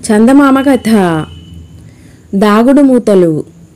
చందమామ కథ దాగుడు మూతలు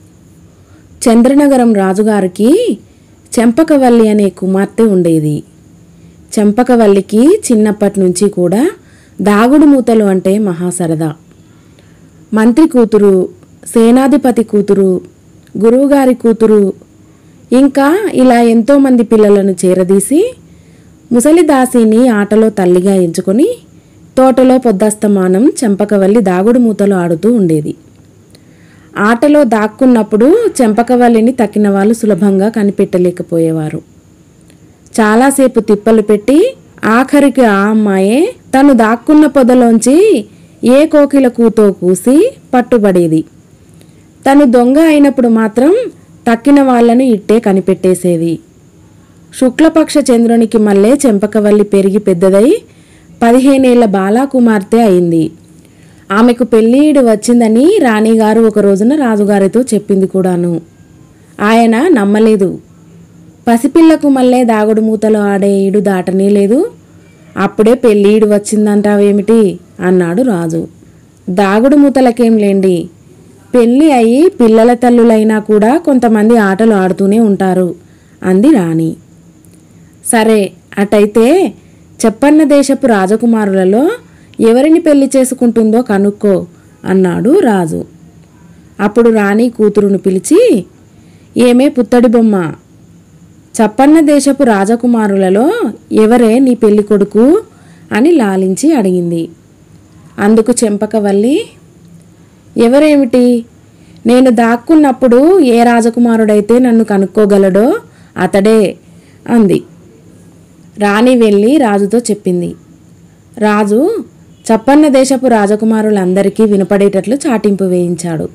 చంద్రనగరం రాజుగారికి చెంపకవల్లి అనే కుమార్తె ఉండేది చెంపకవల్లికి చిన్నప్పటి నుంచి కూడా దాగుడు మూతలు అంటే మహా సరదా మంత్రి కూతురు సేనాధిపతి కూతురు గురువుగారి కూతురు ఇంకా ఇలా ఎంతోమంది పిల్లలను చేరదీసి ముసలిదాసిని ఆటలో తల్లిగా ఎంచుకొని తోటలో పొద్దస్తమానం చెంపకవల్లి దాగుడు మూతలు ఆడుతూ ఉండేది ఆటలో దాక్కున్నప్పుడు చెంపకవల్లిని తక్కిన వాళ్ళు సులభంగా కనిపెట్టలేకపోయేవారు చాలాసేపు తిప్పలు పెట్టి ఆఖరికి ఆ అమ్మాయే తను దాక్కున్న పొదలోంచి ఏ కోకిల కూతో కూసి పట్టుబడేది తను దొంగ అయినప్పుడు మాత్రం తక్కిన వాళ్ళని ఇట్టే కనిపెట్టేసేది శుక్లపక్ష చంద్రునికి మళ్ళీ చెంపకవల్లి పెరిగి పెద్దదై పదిహేనేళ్ల బాలాకుమార్తె అయింది ఆమెకు పెళ్ళీడు వచ్చిందని రాణిగారు ఒక రోజున రాజుగారితో చెప్పింది కూడాను ఆయన నమ్మలేదు పసిపిల్లకు మళ్ళీ దాగుడు మూతలు ఆడే ఈడు దాటనే లేదు అప్పుడే పెళ్ళీడు వచ్చిందంటావేమిటి అన్నాడు రాజు దాగుడు మూతలకేం లేండి పెళ్ళి అయి పిల్లల తల్లులైనా కూడా కొంతమంది ఆటలు ఆడుతూనే ఉంటారు అంది రాణి సరే అటైతే చెప్పన్న దేశపు రాజకుమారులలో ఎవరిని పెళ్లి చేసుకుంటుందో కనుక్కో అన్నాడు రాజు అప్పుడు రాణి కూతురును పిలిచి ఏమే పుత్తడి బొమ్మ చప్పన్న దేశపు రాజకుమారులలో ఎవరే నీ పెళ్లి కొడుకు అని లాలించి అడిగింది అందుకు చెంపకవల్లి ఎవరేమిటి నేను దాక్కున్నప్పుడు ఏ రాజకుమారుడైతే నన్ను కనుక్కోగలడో అతడే అంది రాణి వెళ్ళి రాజుతో చెప్పింది రాజు చప్పన్న దేశపు రాజకుమారులందరికీ వినపడేటట్లు చాటింపు వేయించాడు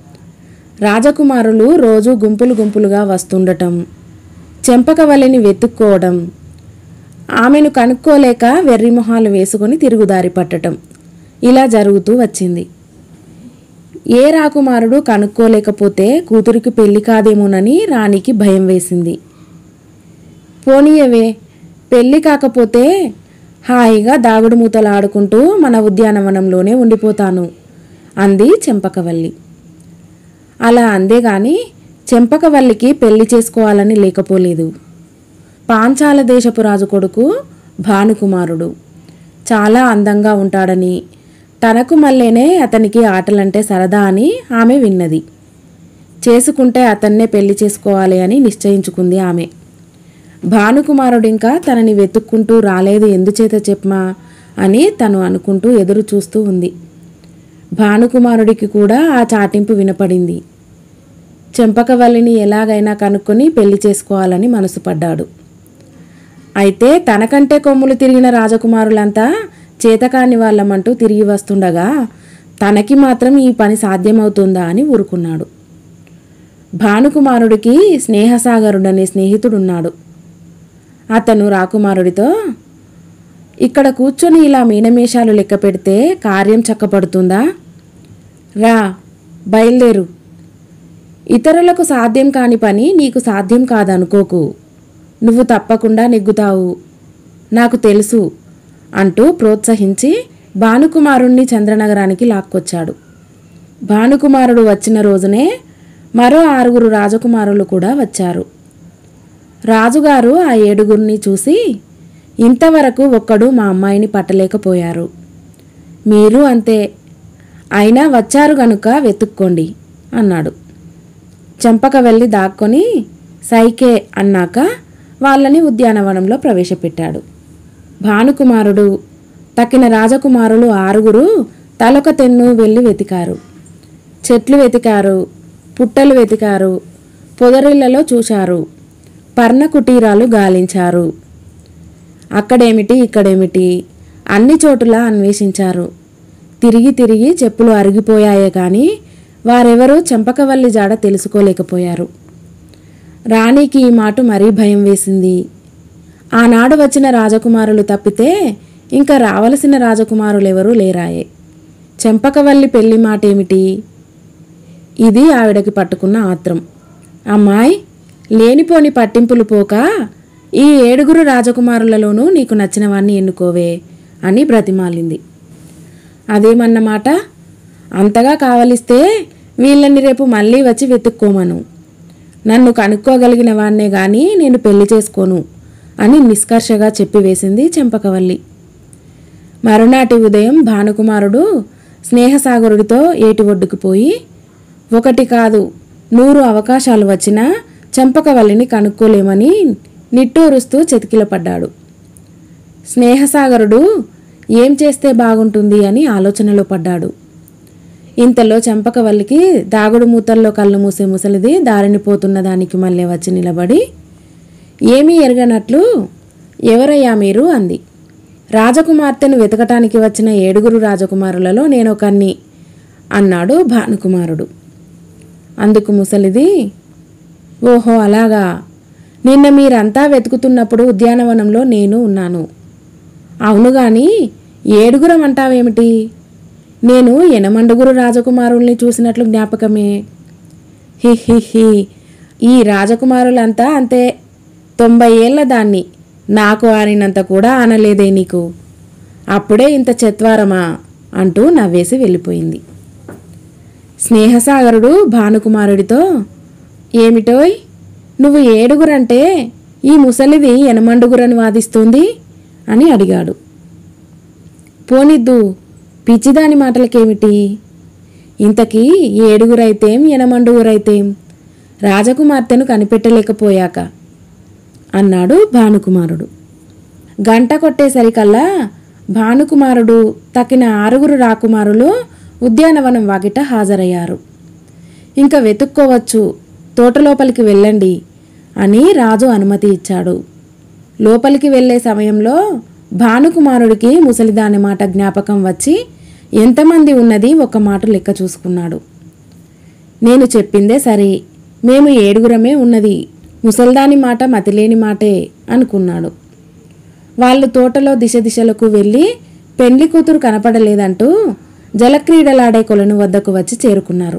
రాజకుమారులు రోజు గుంపులు గుంపులుగా వస్తుండటం చెంపకవల్లిని వెతుక్కోవడం ఆమెను కనుక్కోలేక వెర్రిమొహాలు వేసుకొని తిరుగుదారి పట్టటం ఇలా జరుగుతూ వచ్చింది ఏ రాకుమారుడు కనుక్కోలేకపోతే కూతురికి పెళ్లి కాదేమోనని రాణికి భయం వేసింది పోనీయవే పెళ్లి కాకపోతే హాయిగా దాగుడు మూతలు ఆడుకుంటూ మన ఉద్యానవనంలోనే ఉండిపోతాను అంది చెంపకవల్లి అలా అందేగాని చెంపకవల్లికి పెళ్లి చేసుకోవాలని లేకపోలేదు పాంచాల దేశపు రాజు కొడుకు భానుకుమారుడు చాలా అందంగా ఉంటాడని తనకు మళ్ళీనే అతనికి ఆటలంటే సరదా అని ఆమె విన్నది చేసుకుంటే అతన్నే పెళ్లి చేసుకోవాలి అని నిశ్చయించుకుంది ఆమె భానుకుమారుడింకా తనని వెతుక్కుంటూ రాలేదు ఎందుచేత చెప్పమా అని తను అనుకుంటూ ఎదురు చూస్తూ ఉంది భానుకుమారుడికి కూడా ఆ చాటింపు వినపడింది చెంపకవల్లిని ఎలాగైనా కనుక్కొని పెళ్లి చేసుకోవాలని మనసు పడ్డాడు అయితే తనకంటే కొమ్ములు తిరిగిన రాజకుమారులంతా చేతకాని వాళ్ళమంటూ తిరిగి వస్తుండగా తనకి మాత్రం ఈ పని సాధ్యమవుతుందా అని ఊరుకున్నాడు భానుకుమారుడికి స్నేహసాగరుడనే స్నేహితుడున్నాడు అతను రాకుమారుడితో ఇక్కడ కూర్చొని ఇలా మీనమేషాలు లెక్క పెడితే కార్యం చక్కపడుతుందా రా బయలుదేరు ఇతరులకు సాధ్యం కాని పని నీకు సాధ్యం కాదనుకోకు నువ్వు తప్పకుండా నెగ్గుతావు నాకు తెలుసు అంటూ ప్రోత్సహించి భానుకుమారుణ్ణి చంద్రనగరానికి లాక్కొచ్చాడు భానుకుమారుడు వచ్చిన రోజునే మరో ఆరుగురు రాజకుమారులు కూడా వచ్చారు రాజుగారు ఆ ఏడుగురిని చూసి ఇంతవరకు ఒక్కడు మా అమ్మాయిని పట్టలేకపోయారు మీరు అంతే అయినా వచ్చారు గనుక వెతుక్కోండి అన్నాడు చెంపక వెళ్ళి దాక్కొని సైకే అన్నాక వాళ్ళని ఉద్యానవనంలో ప్రవేశపెట్టాడు భానుకుమారుడు తక్కిన రాజకుమారులు ఆరుగురు తలొక తెన్ను వెళ్ళి వెతికారు చెట్లు వెతికారు పుట్టలు వెతికారు పొదరిళ్లలో చూశారు పర్ణ కుటీరాలు గాలించారు అక్కడేమిటి ఇక్కడేమిటి అన్ని చోటులా అన్వేషించారు తిరిగి తిరిగి చెప్పులు అరిగిపోయాయే కానీ వారెవరూ చెంపకవల్లి జాడ తెలుసుకోలేకపోయారు రాణికి ఈ మాట మరీ భయం వేసింది ఆనాడు వచ్చిన రాజకుమారులు తప్పితే ఇంకా రావలసిన రాజకుమారులెవరూ లేరాయే చెంపకవల్లి పెళ్లి మాట ఏమిటి ఇది ఆవిడకి పట్టుకున్న ఆత్రం అమ్మాయి లేనిపోని పట్టింపులు పోక ఈ ఏడుగురు రాజకుమారులలోనూ నీకు నచ్చిన వాణ్ణి ఎన్నుకోవే అని బ్రతిమాలింది అదేమన్నమాట అంతగా కావలిస్తే వీళ్ళని రేపు మళ్ళీ వచ్చి వెతుక్కోమను నన్ను కనుక్కోగలిగిన వాన్నే గాని నేను పెళ్లి చేసుకోను అని నిష్కర్షగా చెప్పివేసింది చెంపకవల్లి మరునాటి ఉదయం భానుకుమారుడు స్నేహసాగరుడితో ఏటి ఒడ్డుకు పోయి ఒకటి కాదు నూరు అవకాశాలు వచ్చినా చెంపకవల్లిని కనుక్కోలేమని నిట్టూరుస్తూ చెతికిలపడ్డాడు స్నేహసాగరుడు ఏం చేస్తే బాగుంటుంది అని ఆలోచనలో పడ్డాడు ఇంతలో చెంపకవల్లికి దాగుడు మూతల్లో కళ్ళు మూసే ముసలిది దారిని పోతున్న దానికి మళ్ళీ వచ్చి నిలబడి ఏమీ ఎరగనట్లు ఎవరయ్యా మీరు అంది రాజకుమార్తెను వెతకటానికి వచ్చిన ఏడుగురు రాజకుమారులలో నేనొకన్ని అన్నాడు భానుకుమారుడు అందుకు ముసలిది ఓహో అలాగా నిన్న మీరంతా వెతుకుతున్నప్పుడు ఉద్యానవనంలో నేను ఉన్నాను అవును గాని ఏడుగురం అంటావేమిటి నేను ఎనమండుగురు రాజకుమారుల్ని చూసినట్లు జ్ఞాపకమే హి హి హి ఈ రాజకుమారులంతా అంతే తొంభై ఏళ్ల దాన్ని నాకు ఆరినంత కూడా అనలేదే నీకు అప్పుడే ఇంత చెత్వారమా అంటూ నవ్వేసి వెళ్ళిపోయింది స్నేహసాగరుడు భానుకుమారుడితో ఏమిటోయ్ నువ్వు ఏడుగురంటే ఈ ముసలిది ఎనమండుగురని వాదిస్తోంది అని అడిగాడు పోనిద్దు పిచ్చిదాని మాటలకేమిటి ఇంతకీ ఏడుగురైతేం ఎనమండుగురైతేం రాజకుమార్తెను కనిపెట్టలేకపోయాక అన్నాడు భానుకుమారుడు గంట కొట్టేసరికల్లా భానుకుమారుడు తక్కిన ఆరుగురు రాకుమారులు ఉద్యానవనం వాకిట హాజరయ్యారు ఇంకా వెతుక్కోవచ్చు తోటలోపలికి వెళ్ళండి అని రాజు అనుమతి ఇచ్చాడు లోపలికి వెళ్ళే సమయంలో భానుకుమారుడికి ముసలిదాని మాట జ్ఞాపకం వచ్చి ఎంతమంది ఉన్నది ఒక మాట లెక్క చూసుకున్నాడు నేను చెప్పిందే సరే మేము ఏడుగురమే ఉన్నది ముసల్దాని మాట మతిలేని మాటే అనుకున్నాడు వాళ్ళు తోటలో దిశ దిశలకు వెళ్ళి పెండ్లి కూతురు కనపడలేదంటూ జలక్రీడలాడే కొలను వద్దకు వచ్చి చేరుకున్నారు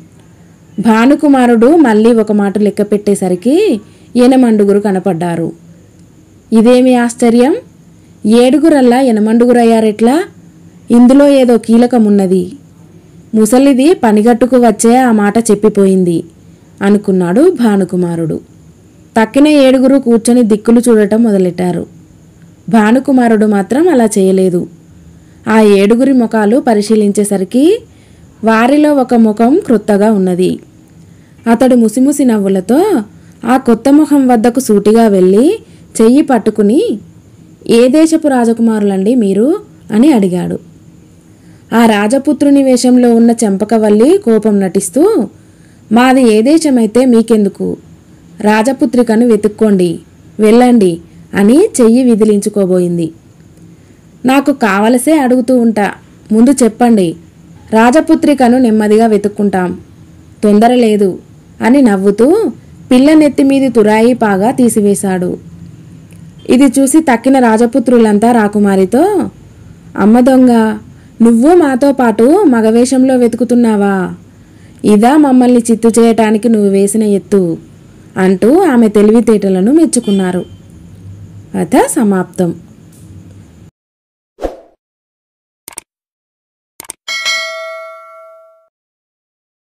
భానుకుమారుడు మళ్ళీ ఒక మాట లెక్క పెట్టేసరికి ఎనమండుగురు కనపడ్డారు ఇదేమి ఆశ్చర్యం ఏడుగురల్లా ఎనమండుగురయ్యారెట్లా ఇందులో ఏదో కీలకమున్నది ముసలిది పనిగట్టుకు వచ్చే ఆ మాట చెప్పిపోయింది అనుకున్నాడు భానుకుమారుడు తక్కిన ఏడుగురు కూర్చొని దిక్కులు చూడటం మొదలెట్టారు భానుకుమారుడు మాత్రం అలా చేయలేదు ఆ ఏడుగురి ముఖాలు పరిశీలించేసరికి వారిలో ఒక ముఖం క్రొత్తగా ఉన్నది అతడు ముసిముసి నవ్వులతో ఆ కొత్త ముఖం వద్దకు సూటిగా వెళ్ళి చెయ్యి పట్టుకుని ఏ దేశపు రాజకుమారులండి మీరు అని అడిగాడు ఆ రాజపుత్రుని వేషంలో ఉన్న చెంపకవల్లి కోపం నటిస్తూ మాది ఏ దేశమైతే మీకెందుకు రాజపుత్రికను వెతుక్కోండి వెళ్ళండి అని చెయ్యి విదిలించుకోబోయింది నాకు కావలసే అడుగుతూ ఉంటా ముందు చెప్పండి రాజపుత్రికను నెమ్మదిగా వెతుక్కుంటాం తొందర లేదు అని నవ్వుతూ పిల్ల నెత్తి మీది తురాయి పాగా తీసివేశాడు ఇది చూసి తక్కిన రాజపుత్రులంతా రాకుమారితో అమ్మ దొంగ నువ్వు మాతో పాటు మగవేషంలో వెతుకుతున్నావా ఇదా మమ్మల్ని చిత్తు చేయటానికి నువ్వు వేసిన ఎత్తు అంటూ ఆమె తెలివితేటలను మెచ్చుకున్నారు కథ సమాప్తం